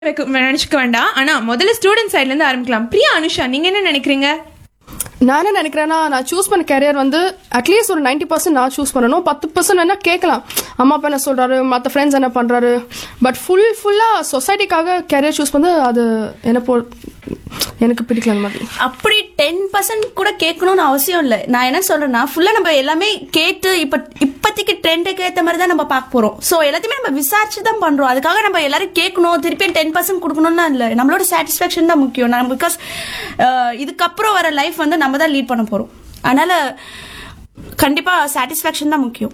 வைக்க நினைச்சுக்க வேண்டாம் ஆனா முதல்ல ஸ்டூடெண்ட் சைட்ல இருந்து ஆரம்பிக்கலாம் பிரியா அனுஷா நீங்க என்ன நினைக்கிறீங்க நான் என்ன நினைக்கிறேன்னா நான் சூஸ் பண்ண கேரியர் வந்து அட்லீஸ்ட் ஒரு 90% பர்சன்ட் நான் சூஸ் பண்ணணும் பத்து பர்சன்ட் என்ன கேட்கலாம் அம்மா அப்பா என்ன சொல்றாரு மற்ற ஃப்ரெண்ட்ஸ் என்ன பண்றாரு பட் ஃபுல் ஃபுல்லா சொசைட்டிக்காக கேரியர் சூஸ் பண்ணது அது என்ன போ எனக்கு பிடிக்கல அந்த மாதிரி அப்படி டென் பர்சன்ட் கூட கேட்கணும்னு அவசியம் இல்லை நான் என்ன சொல்றேன்னா ஃபுல்லா நம்ம எல்லாமே கேட்டு இப்ப இப்போதைக்கு ட்ரெண்டுக்கு ஏற்ற மாதிரி தான் நம்ம பார்க்க போறோம் ஸோ எல்லாத்தையுமே நம்ம விசாரிச்சு தான் பண்றோம் அதுக்காக நம்ம எல்லாரும் கேட்கணும் திருப்பி டென் பர்சன்ட் கொடுக்கணும்னா இல்லை நம்மளோட சாட்டிஸ்ஃபேக்ஷன் தான் முக்கியம் நான் பிகாஸ் இதுக்கப்புறம் வர லைஃப் வந்து நம்ம தான் லீட் பண்ண போறோம் அதனால கண்டிப்பா சாட்டிஸ்ஃபேக்ஷன் தான் முக்கியம்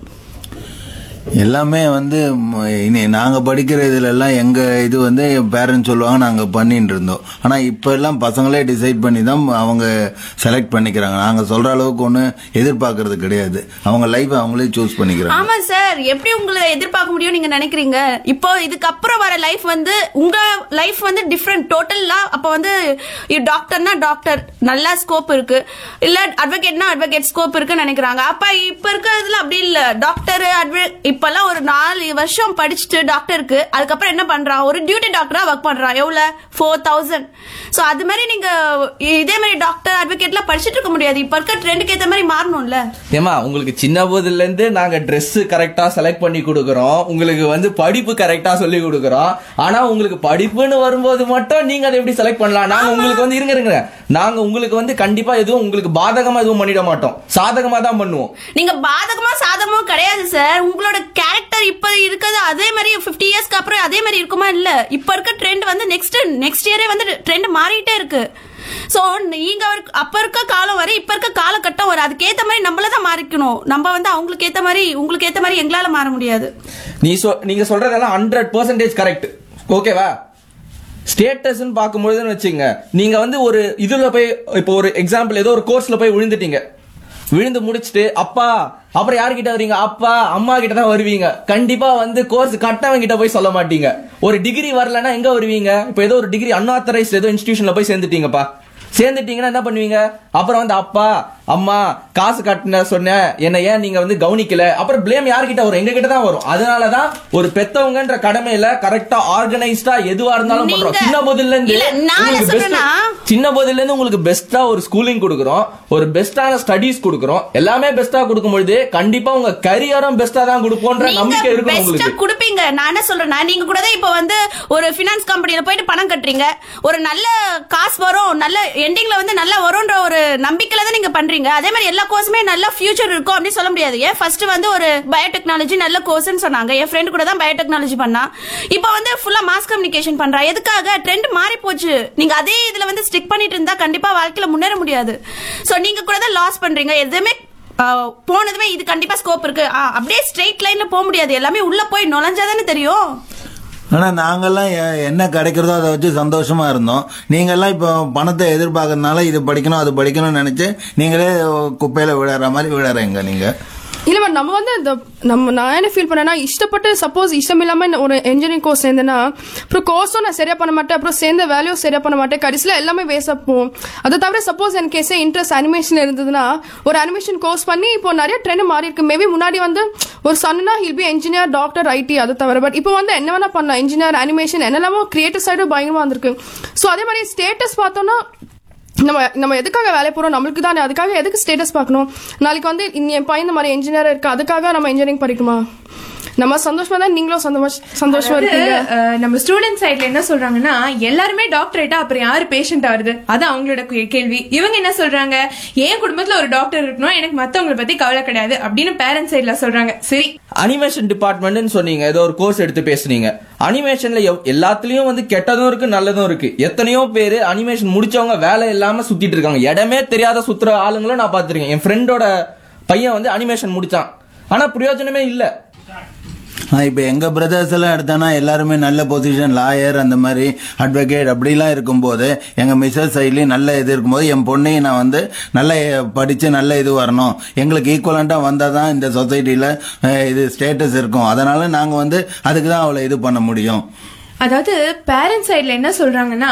எல்லாமே வந்து ம- இனி நாங்கள் படிக்கிற இதுல எல்லாம் எங்கள் இது வந்து என் பேரண்ட்ஸ் சொல்லுவாங்க நாங்கள் பண்ணிட்டு இருந்தோம் ஆனால் இப்போ எல்லாம் பசங்களே டிசைட் பண்ணி தான் அவங்க செலக்ட் பண்ணிக்கிறாங்க நாங்கள் சொல்கிற அளவுக்கு ஒன்றும் எதிர்பார்க்கறது கிடையாது அவங்க லைஃப்பை அவங்களே சூஸ் பண்ணிக்கிறாங்க ஆமா சார் எப்படி உங்களை எதிர்பார்க்க முடியும் நீங்க நினைக்கிறீங்க இப்போ இதுக்கப்புறம் வர லைஃப் வந்து உங்க லைஃப் வந்து டிஃப்ரெண்ட் டோட்டல்லா அப்ப வந்து டாக்டர்னா டாக்டர் நல்லா ஸ்கோப் இருக்கு இல்ல அட்வொகேட்னா அட்வொகேட் ஸ்கோப் இருக்குன்னு நினைக்கிறாங்க அப்ப இப்ப இருக்கிறதுல அப்படி இல்ல டாக்டர் இப்பெல்லாம் ஒரு நாலு வருஷம் படிச்சுட்டு டாக்டருக்கு அதுக்கப்புறம் என்ன பண்றான் ஒரு டியூட்டி டாக்டரா ஒர்க் பண்றான் எவ்வளவு ஃபோர் தௌசண்ட் சோ அது மாதிரி நீங்க இதே மாதிரி டாக்டர் அட்வொகேட்லாம் படிச்சுட்டு இருக்க முடியாது இப்ப இருக்க ட்ரெண்டுக்கு ஏத்த மாதிரி மாறணும்ல ஏமா உங்களுக்கு சின்ன போதுல இருந்து நாங்க Dress கரெக்டா செலக்ட் பண்ணி கொடுக்கறோம் உங்களுக்கு வந்து படிப்பு கரெக்டா சொல்லி கொடுக்கறோம் ஆனா உங்களுக்கு படிப்புன்னு வரும்போது மட்டும் நீங்க அதை எப்படி செலக்ட் பண்ணலாம் நாங்க உங்களுக்கு வந்து இருங்க இருங்க நாங்க உங்களுக்கு வந்து கண்டிப்பா எதுவும் உங்களுக்கு பாதகமா எதுவும் பண்ணிட மாட்டோம் சாதகமா தான் பண்ணுவோம் நீங்க பாதகமா சாதகமா கிடையாது சார் உங்களோட கேரக்டர் இப்ப இருக்கிறது அதே மாதிரி 50 இயர்ஸ்க்கு அப்புறம் அதே மாதிரி இருக்குமா இல்ல இப்ப இருக்க ட்ரெண்ட் வந்து நெக்ஸ்ட் நெக்ஸ்ட் இயரே வந்து ட்ரெண்ட் மாறிட்டே இருக்கு சோ நீங்க ஒரு- அப்ப இருக்க காலம் வரை இப்ப இருக்க காலகட்டம் வரை அதுக்கேத்த மாதிரி நம்மள தான் மாறிக்கணும் நம்ம வந்து அவங்களுக்கு ஏத்த மாதிரி உங்களுக்கு ஏத்த மாதிரி எங்களால மாற முடியாது நீ சொ நீங்க சொல்றதெல்லாம் ஹண்ட்ரட் பர்சன்டேஜ் கரெக்ட் ஓகேவா ஸ்டேட்டஸ்ன்னு பார்க்கும்போதுன்னு வச்சுங்க நீங்க வந்து ஒரு இதுல போய் இப்போ ஒரு எக்ஸாம்பிள் ஏதோ ஒரு கோர்ஸ்ல போய் விழுந்துட்டீங்க விழுந்து முடிச்சிட்டு அப்பா அப்புறம் யார்கிட்ட வருவீங்க அப்பா அம்மா கிட்ட தான் வருவீங்க கண்டிப்பா வந்து கோர்ஸ் கட்டவங்க கிட்ட போய் சொல்ல மாட்டீங்க ஒரு டிகிரி வரலன்னா எங்க வருவீங்க இப்போ ஏதோ ஒரு டிகிரி அன்ஆத்தரைஸ்ட் ஏதோ இன்ஸ்டிடியூஷன்ல போய் சேர்ந்துட்டீங்கப்பா சேர்ந்துட்டீங்கன்னா என்ன பண்ணுவீங்க அப்புறம் வந்து அப்பா அம்மா காசு கட்டின சொன்ன என்ன ஏன் நீங்க வந்து கவனிக்கல அப்புறம் ப்ளேம் யார்கிட்ட வரும் எங்க கிட்ட தான் வரும் அதனாலதான் ஒரு பெத்தவங்கன்ற கடமையில கரெக்டா ஆர்கனைஸ்டா எதுவா இருந்தாலும் பண்றோம் நீங்க- சின்ன போதுல இருந்து இல்ல, நான் என்ன உங்களுக்கு best- சொல்றேன்னா- சின்ன போதுல இருந்து உங்களுக்கு பெஸ்டா ஒரு ஸ்கூலிங் கொடுக்குறோம் ஒரு பெஸ்டான ஸ்டடீஸ் கொடுக்குறோம் எல்லாமே பெஸ்டா கொடுக்கும் பொழுது கண்டிப்பா உங்க கரியரும் பெஸ்டா தான் கொடுப்போன்ற நம்பிக்கை இருக்கும் பெஸ்டா உங்களுக்கு குடுப்பீங்க நான் என்ன சொல்றேன்னா நீங்க கூட தான் இப்ப வந்து ஒரு பினான்ஸ் கம்பெனில போயிட்டு பணம் கட்டுறீங்க ஒரு நல்ல காசு வரும் நல்ல எண்டிங்ல வந்து நல்லா வரும்ன்ற ஒரு நம்பிக்கையில தான் நீங்க பண்றீங்க அதே மாதிரி எல்லா கோர்ஸுமே நல்ல ஃபியூச்சர் இருக்கும் அப்படின்னு சொல்ல முடியாது ஏன் ஃபர்ஸ்ட் வந்து ஒரு பயோடெக்னாலஜி நல்ல கோர்ஸ்னு சொன்னாங்க என் ஃப்ரெண்ட் கூட தான் பயோடெக்னாலஜி பண்ணா இப்போ வந்து ஃபுல்லா மாஸ் கம்யூனிகேஷன் பண்றா எதுக்காக ட்ரெண்ட் மாறி போச்சு நீங்க அதே இதுல வந்து ஸ்டிக் பண்ணிட்டு இருந்தா கண்டிப்பா வாழ்க்கையில முன்னேற முடியாது சோ நீங்க கூட தான் லாஸ் பண்றீங்க எதுவுமே ஆஹ் போனதுமே இது கண்டிப்பா ஸ்கோப் இருக்கு ஆ, அப்படியே ஸ்ட்ரெயிட் லைன்ல போக முடியாது எல்லாமே உள்ள போய் நுழைஞ்சாதானே தெரியும் ஆனால் நாங்கெல்லாம் எ- என்ன கிடைக்கிறதோ அதை வச்சு சந்தோஷமா இருந்தோம் நீங்கெல்லாம் இப்போ பணத்தை எதிர்பார்க்கறதுனால இது படிக்கணும் அது படிக்கணும்னு நினைச்சு நீங்களே குப்பையில விழற மாதிரி விழறீங்க நீங்க இல்ல மேடம் நம்ம வந்து இந்த நம்ம நான் என்ன ஃபீல் பண்ணேன்னா இஷ்டப்பட்டு சப்போஸ் இஷ்டம் இல்லாம இந்த ஒரு இன்ஜினியரிங் கோர்ஸ் சேர்ந்தேன்னா அப்புறம் கோர்ஸும் நான் சரியா பண்ண மாட்டேன் அப்புறம் சேர்ந்த வேலையும் சரியா பண்ண மாட்டேன் கடைசியில் எல்லாமே வேஸ்ட் போகும் அதை தவிர சப்போஸ் எனக்கு கேஸே இன்ட்ரெஸ்ட் அனிமேஷன் இருந்ததுன்னா ஒரு அனிமேஷன் கோர்ஸ் பண்ணி இப்போ நிறைய ட்ரெண்ட் மாறி இருக்கு மேபி முன்னாடி வந்து ஒரு சன்னா ஹில் பி என்ஜினியர் டாக்டர் ஐடி அதை தவிர பட் இப்போ வந்து என்ன வேணா பண்ணலாம் இன்ஜினியர் அனிமேஷன் என்னெல்லாமோ கிரியேட்டிவ் சைடு பயங்கரமா வந்திருக்கு ஸோ அதே மாதிரி ஸ்டேட்டஸ் பார்த்தோம்னா நம்ம நம்ம எதுக்காக வேலை போறோம் நம்மளுக்கு தானே அதுக்காக எதுக்கு ஸ்டேட்டஸ் பார்க்கணும் நாளைக்கு வந்து இந்த என் பையன் இந்த மாதிரி இன்ஜினியர் இருக்கு அதுக்காக நம்ம இன்ஜினியரிங் படிக்குமா நம்ம சந்தோஷமா தான் நீங்களும் சந்தோஷமா சந்தோஷமா அதாவது, இருக்கீங்க அஹ், நம்ம ஸ்டூடெண்ட் சைட்ல என்ன சொல்றாங்கன்னா எல்லாருமே டாக்டர் ஆயிட்டா அப்புறம் யாரு பேஷண்ட் ஆகுது அது அவங்களோட கே- கேள்வி இவங்க என்ன சொல்றாங்க என் குடும்பத்துல ஒரு டாக்டர் இருக்கணும் எனக்கு மத்தவங்களை பத்தி கவலை கிடையாது அப்படின்னு பேரண்ட்ஸ் சைட்ல சொல்றாங்க சரி அனிமேஷன் டிபார்ட்மெண்ட்னு சொன்னீங்க ஏதோ ஒரு கோர்ஸ் எடுத்து பேசுனீங்க அனிமேஷன்ல எவ்- எல்லாத்துலயும் வந்து கெட்டதும் இருக்கு நல்லதும் இருக்கு எத்தனையோ பேர் அனிமேஷன் முடிச்சவங்க வேலை இல்லாம சுத்திட்டு இருக்காங்க இடமே தெரியாத சுத்துற ஆளுங்களும் நான் பார்த்திருக்கேன் என் ஃப்ரெண்டோட பையன் வந்து அனிமேஷன் முடிச்சான் ஆனா பிரயோஜனமே இல்ல இப்போ எங்கள் பிரதர்ஸ் எல்லாம் எடுத்தோன்னா எல்லாருமே நல்ல பொசிஷன் லாயர் அந்த மாதிரி அட்வொகேட் அப்படிலாம் இருக்கும்போது எங்கள் மிஸ்ஸஸ் சைட்லேயும் நல்ல இது இருக்கும்போது என் பொண்ணையும் நான் வந்து நல்ல படித்து நல்ல இது வரணும் எங்களுக்கு ஈக்குவலண்ட்டாக வந்தால் தான் இந்த சொசைட்டியில் இது ஸ்டேட்டஸ் இருக்கும் அதனால் நாங்கள் வந்து அதுக்கு தான் அவளை இது பண்ண முடியும் அதாவது பேரண்ட்ஸ் சைடில் என்ன சொல்றாங்கன்னா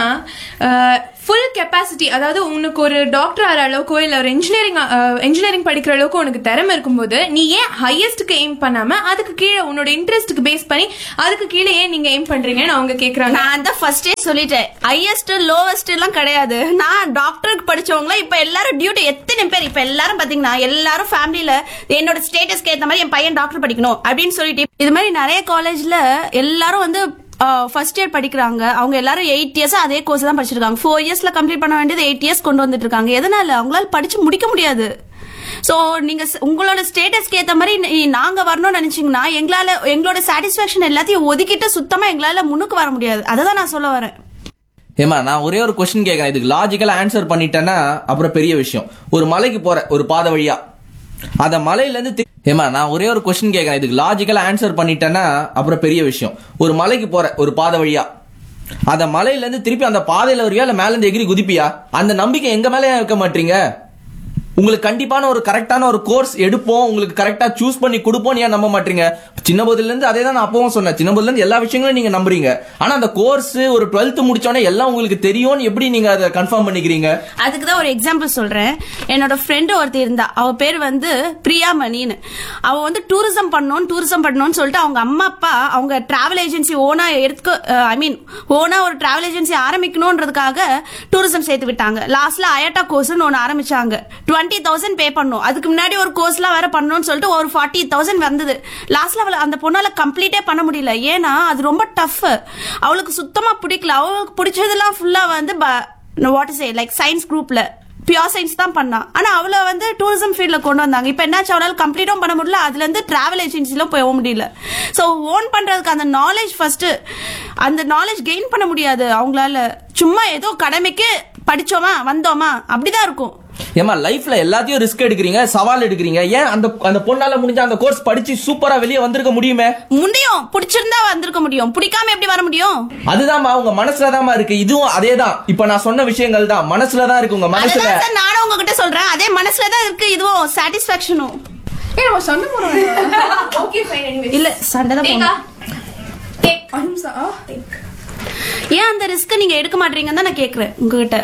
ஃபுல் கெப்பாசிட்டி அதாவது உனக்கு ஒரு டாக்டர் ஆகிற அளவுக்கோ இல்லை ஒரு இன்ஜினியரிங் இன்ஜினியரிங் படிக்கிற அளவுக்கு உனக்கு திறமை இருக்கும்போது நீ ஏன் ஹையஸ்ட்டுக்கு எய்ம் பண்ணாம அதுக்கு கீழே உன்னோட இன்ட்ரெஸ்ட்டுக்கு பேஸ் பண்ணி அதுக்கு கீழே ஏன் நீங்க எய்ம் பண்றீங்கன்னு அவங்க கேக்குறாங்க நான் தான் ஃபர்ஸ்டே சொல்லிட்டேன் ஹையஸ்ட் லோவஸ்ட் எல்லாம் கிடையாது நான் டாக்டருக்கு படிச்சவங்கள இப்ப எல்லாரும் டியூட்டி எத்தனை பேர் இப்ப எல்லாரும் பாத்தீங்கன்னா எல்லாரும் ஃபேமிலில என்னோட ஸ்டேட்டஸ்க்கு ஏத்த மாதிரி என் பையன் டாக்டர் படிக்கணும் அப்படின்னு சொல்லிட்டு இது மாதிரி நிறைய காலேஜ்ல எல்லாரும் வந்து ஃபர்ஸ்ட் இயர் படிக்கிறாங்க அவங்க எல்லாரும் எயிட் இயர்ஸ் அதே கோர்ஸ் தான் படிச்சிருக்காங்க ஃபோர் இயர்ஸ்ல கம்ப்ளீட் பண்ண வேண்டியது எயிட் இயர்ஸ் கொண்டு வந்துட்டு இருக்காங்க எதனால அவங்களால படிச்சு முடிக்க முடியாது சோ நீங்க ஸ்- உங்களோட ஸ்டேட்டஸ்க்கு ஏத்த மாதிரி நீ- நாங்க வரணும்னு நினைச்சீங்கன்னா எங்களால எங்களோட சாட்டிஸ்பாக்சன் எல்லாத்தையும் ஒதுக்கிட்டு சுத்தமா எங்களால முன்னுக்கு வர முடியாது அதை தான் நான் சொல்ல வரேன் ஏமா நான் ஒரே ஒரு கொஸ்டின் கேட்கறேன் இதுக்கு லாஜிக்கலா ஆன்சர் பண்ணிட்டேன்னா அப்புறம் பெரிய விஷயம் ஒரு மலைக்கு போற ஒரு பாதை வழியா அந்த மலையில இருந்து தி- ஏமா நான் ஒரே ஒரு கொஸ்டின் கேட்கறேன் இதுக்கு லாஜிக்கலா ஆன்சர் பண்ணிட்டேன்னா அப்புறம் பெரிய விஷயம் ஒரு மலைக்கு போற ஒரு பாதை வழியா அந்த மலையில இருந்து திருப்பி அந்த பாதையில வரியா இல்ல மேல இருந்து எகிரி குதிப்பியா அந்த நம்பிக்கை எங்க மேல ஏன் வைக்க மாட்டீங்க உங்களுக்கு கண்டிப்பான ஒரு கரெக்டான ஒரு கோர்ஸ் எடுப்போம் உங்களுக்கு கரெக்டா சூஸ் பண்ணி கொடுப்போம் ஏன் நம்ப மாட்டீங்க சின்ன போதுல இருந்து அதே தான் நான் அப்பவும் சொன்னேன் சின்ன போதுல இருந்து எல்லா விஷயங்களும் நீங்க நம்புறீங்க ஆனா அந்த கோர்ஸ் ஒரு டுவெல்த் முடிச்சோடனே எல்லாம் உங்களுக்கு தெரியும்னு எப்படி நீங்க அதை கன்ஃபார்ம் பண்ணிக்கிறீங்க அதுக்கு தான் ஒரு எக்ஸாம்பிள் சொல்றேன் என்னோட ஃப்ரெண்டு ஒருத்தி இருந்தா அவ பேர் வந்து பிரியா மணின்னு அவ வந்து டூரிசம் பண்ணணும் டூரிசம் பண்ணணும்னு சொல்லிட்டு அவங்க அம்மா அப்பா அவங்க டிராவல் ஏஜென்சி ஓனா எடுக்க ஐ மீன் ஓனா ஒரு டிராவல் ஏஜென்சி ஆரம்பிக்கணும்ன்றதுக்காக டூரிசம் சேர்த்து விட்டாங்க லாஸ்ட்ல அயட்டா கோர்ஸ்னு ஒன்னு ஆரம்பிச்சாங்க டுவெண்ட்டி தௌசண்ட் பே பண்ணும் அதுக்கு முன்னாடி ஒரு கோர்ஸ்லாம் வேற பண்ணணும்னு சொல்லிட்டு ஒரு ஃபார்ட்டி தௌசண்ட் வந்தது லாஸ்ட்ல அவளை அந்த பொண்ணால கம்ப்ளீட்டே பண்ண முடியல ஏன்னா அது ரொம்ப டஃப் அவளுக்கு சுத்தமா பிடிக்கல அவளுக்கு பிடிச்சதெல்லாம் ஃபுல்லா வந்து வாட் இஸ் லைக் சயின்ஸ் குரூப்ல பியூர் சயின்ஸ் தான் பண்ணா ஆனா அவளை வந்து டூரிசம் ஃபீல்ட்ல கொண்டு வந்தாங்க இப்போ என்னாச்சு அவளால கம்ப்ளீட்டும் பண்ண முடியல அதுல இருந்து டிராவல் ஏஜென்சில போக முடியல ஸோ ஓன் பண்றதுக்கு அந்த நாலேஜ் ஃபர்ஸ்ட் அந்த நாலேஜ் கெயின் பண்ண முடியாது அவங்களால சும்மா ஏதோ கடமைக்கு படிச்சோமா வந்தோமா அப்படிதான் இருக்கும் ஏமா லைஃப்ல எல்லாத்தையும் ரிஸ்க் எடுக்கிறீங்க சவால் எடுக்கிறீங்க ஏன் அந்த அந்த பொண்ணால முடிஞ்ச அந்த கோர்ஸ் படிச்சு சூப்பரா வெளியே வந்திருக்க முடியுமே முடியும் பிடிச்சிருந்தா வந்திருக்க முடியும் பிடிக்காம எப்படி வர முடியும் அதுதான்மா உங்க மனசுலதாம்மா இருக்கு இதுவும் அதேதான் இப்ப நான் சொன்ன விஷயங்கள் தான் மனசுல தான் இருக்கு உங்க மனசுல அதுதான் சார் நானும் உங்ககிட்ட சொல்றேன் அதே மனசுல தான் இருக்கு இதுவும் சாட்டிஸ்பாக்சனும் ஏ நம்ம சண்டை போறோம் ஓகே ஃபைன் எனிவேஸ் இல்ல சண்டை தான் டேக்கா போடணும். டேக் அஹிம்சா ஆ? ஏன் அந்த ரிஸ்க் நீங்க எடுக்க மாட்டீங்கன்னு தான் நான் கேக்குறேன் உங்ககிட்ட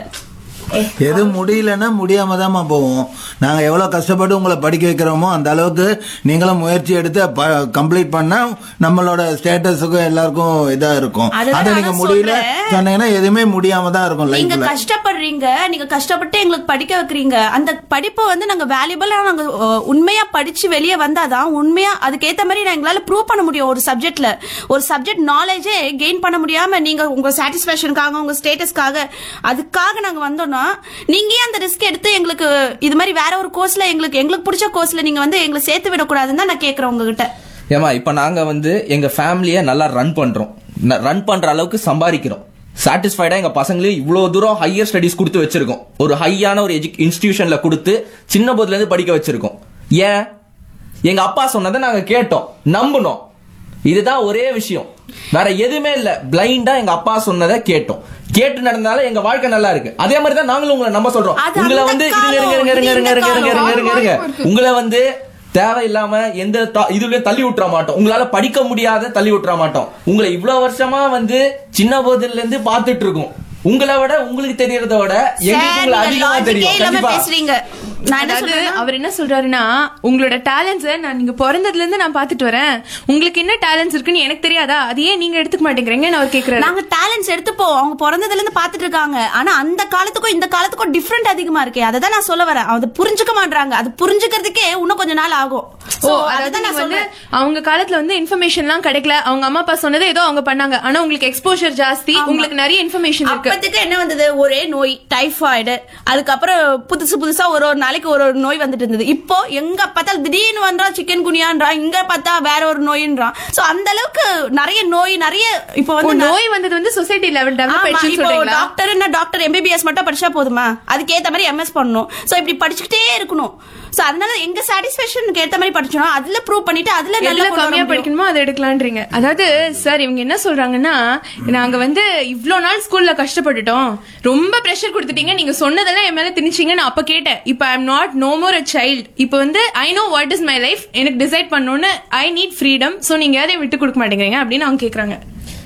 எது முடியலன்னா முடியாம தாம்மா போவோம் நாங்க எவ்வளவு கஷ்டப்பட்டு உங்களை படிக்க வைக்கிறோமோ அந்த அளவுக்கு நீங்களும் முயற்சி எடுத்து கம்ப்ளீட் பண்ணா நம்மளோட ஸ்டேட்டஸுக்கும் எல்லாருக்கும் இதா இருக்கும் அதுதான் அதை நீங்க நானும் முடியல சொல்றேன். சொன்னீங்கன்னா எதுவுமே முடியாம தான் இருக்கும் நீங்க லைஃப்ல கஷ்டப்படுறீங்க நீங்க கஷ்டப்பட்டு எங்களுக்கு படிக்க வைக்கிறீங்க அந்த படிப்பை வந்து நாங்க வேல்யூபிளா நாங்க அஹ், உண்மையா படிச்சு வெளியே வந்தாதான் உண்மையா அதுக்கேத்த மாதிரி நான் எங்களால ப்ரூவ் பண்ண முடியும் ஒரு சப்ஜெக்ட்ல ஒரு சப்ஜெக்ட் நாலேஜே கெயின் பண்ண முடியாம நீங்க உங்க சாட்டிஸ்பேக்ஷனுக்காக உங்க ஸ்டேட்டஸ்க்காக அதுக்காக நாங்க வந்தோம்னா நீங்க ஏன் அந்த ரிஸ்க் எடுத்து எங்களுக்கு இது மாதிரி வேற ஒரு கோர்ஸ்ல எங்களுக்கு எங்களுக்கு பிடிச்ச கோர்ஸ்ல நீங்க வந்து எங்களை சேர்த்து விடக்கூடாதுன்னு தான் நான் கேக்குறேன் உங்ககிட்ட ஏமா இப்ப நாங்க வந்து எங்க ஃபேமிலிய நல்லா ரன் பண்றோம் ரன் பண்ற அளவுக்கு சம்பாதிக்கிறோம் சாட்டிஸ்ஃபைடா எங்க பசங்களுக்கு இவ்வளவு தூரம் ஹையர் ஸ்டடிஸ் கொடுத்து வச்சிருக்கோம் ஒரு ஹையான ஒரு எஜுக் இன்ஸ்டிடியூஷன்ல கொடுத்து சின்ன போதுல இருந்து படிக்க வச்சிருக்கோம் ஏன் எங்க அப்பா சொன்னதை நாங்க கேட்டோம் நம்புனோம் இதுதான் ஒரே விஷயம் வேற எதுவுமே இல்ல பிளைண்டா எங்க அப்பா சொன்னதை கேட்டோம் கேட்டு நடந்தாலும் எங்க வாழ்க்கை நல்லா இருக்கு அதே மாதிரி தான் நாங்களும் உங்களை நம்ப சொல்றோம் அது உங்களை அந்த வந்து இருங்க இருங்க காலம், இருங்க இருங்க இது இருங்க இந்த இருங்க இருங்க இருங்க இருங்க காலம். உங்களை வந்து தேவையில்லாம எந்த த- இதுலயும் தள்ளி விட்டுற மாட்டோம் உங்களால படிக்க முடியாத தள்ளி விட்டுற மாட்டோம் உங்களை இவ்வளவு வருஷமா வந்து சின்ன போதுல இருந்து பாத்துட்டு இருக்கோம் உங்களை விட உங்களுக்கு தெரியறத விட எங்களுக்கு சார், உங்களை நீங்க அதிகமா logic-ஏ தெரியும் இல்லாம கண்டிப்பா பேசுறீங்க நான் என்ன அதாவது சொல்றேன்னா அவர் என்ன சொல்றாருன்னா உங்களோட டேலண்ட்ஸ நான் நீங்க பிறந்ததுல இருந்து நான் பாத்துட்டு வரேன் உங்களுக்கு என்ன டேலண்ட்ஸ் இருக்குன்னு எனக்கு தெரியாதா அது ஏன் நீங்க எடுத்துக்க மாட்டேங்கிறீங்கன்னு அவர் கேக்குறாரு நாங்க டேலண்ட்ஸ் எடுத்துப்போம் அவங்க பிறந்ததுல இருந்து பாத்துட்டு இருக்காங்க ஆனா அந்த காலத்துக்கும் இந்த காலத்துக்கும் டிஃபரெண்ட் அதிகமா இருக்கே அதை தான் நான் சொல்ல வரேன் அது புரிஞ்சுக்க மாட்டாங்க அது புரிஞ்சுக்கிறதுக்கே இன்னும் கொஞ்ச நாள் ஆகும் ஓ So, அதாவது அதுதான் நான் நீங்க வந்து சொல்றேன் அவங்க காலத்துல வந்து இன்ஃபர்மேஷன்லாம் கிடைக்கல அவங்க அம்மா அப்பா சொன்னதை ஏதோ அவங்க பண்ணாங்க ஆனா உங்களுக்கு எக்ஸ்போஷர் ஜாஸ்தி உங்களுக்கு நிறைய இன்ஃபர்மேஷன் இருக்கு அப்பத்துக்கு என்ன வந்தது ஒரே நோய் டைஃபாய்டு அதுக்கப்புறம் புதுசு புதுசா ஒரு ஒரு நாளைக்கு ஒரு ஒரு நோய் வந்துட்டு இருந்தது இப்போ எங்க பார்த்தாலும் திடீர்னு வந்தான் சிக்கன் குனியான்றான் இங்க பார்த்தா வேற ஒரு நோயின்றான் சோ அந்த அளவுக்கு நிறைய நோய் நிறைய இப்போ ஓ, வந்து ந- நோய் வந்தது வந்து சொசைட்டி லெவல் ஆமா, டெவலப் ஆயிடுச்சுன்னு இப்போ சொல்றீங்களா டாக்டர் என்ன டாக்டர் எம்பிபிஎஸ் மட்டும் படிச்சா போதுமா அதுக்கு ஏத்த மாதிரி எம்எஸ் பண்ணணும் சோ இப்படி படிச்சுக்கிட்டே இருக்கணும் சோ அதனால எங்க சாட்டிஸ்பேக்ஷனுக்கு ஏத்த மாதிரி படிச்சோம் அதுல ப்ரூவ் பண்ணிட்டு அதுல எதுல நல்லா கொண்டு வர கம்மியா முடியும். படிக்கணுமோ அதை எடுக்கலான்றீங்க அதாவது சார் இவங்க என்ன சொல்றாங்கன்னா நாங்க வந்து இவ்ளோ நாள் ஸ்கூல்ல கஷ்டப்பட்டுட்டோம் ரொம்ப பிரஷர் கொடுத்துட்டீங்க நீங்க சொன்னதெல்லாம் என் மேல திணிச்சீங்க நான் அப்ப கேட்டேன் இப்ப I am not no more a child இப்போ வந்து I know what is my life எனக்கு டிசைட் பண்ணணும்னு ஐ நீட் ஃப்ரீடம் சோ நீங்க யாரையும் விட்டு கொடுக்க மாட்டேங்கிறீங்க அப்படின்னு அவங்க கேக்குறாங்க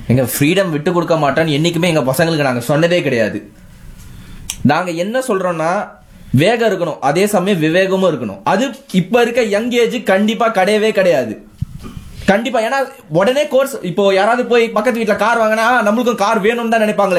எங்க ஃப்ரீடம் விட்டு கொடுக்க மாட்டோம்னு என்னைக்குமே எங்க பசங்களுக்கு நாங்க சொன்னதே கிடையாது நாங்க என்ன சொல்றோம்னா வேகம் இருக்கணும் அதே சமயம் விவேகமும் இருக்கணும் அது இப்ப இருக்க யங் ஏஜ் கண்டிப்பா கிடையவே கிடையாது கண்டிப்பா ஏன்னா உடனே கோர்ஸ் இப்போ யாராவது போய் பக்கத்து வீட்ல கார் வாங்கினா நம்மளுக்கும் கார் வேணும்னு தான் நினைப்பாங்களே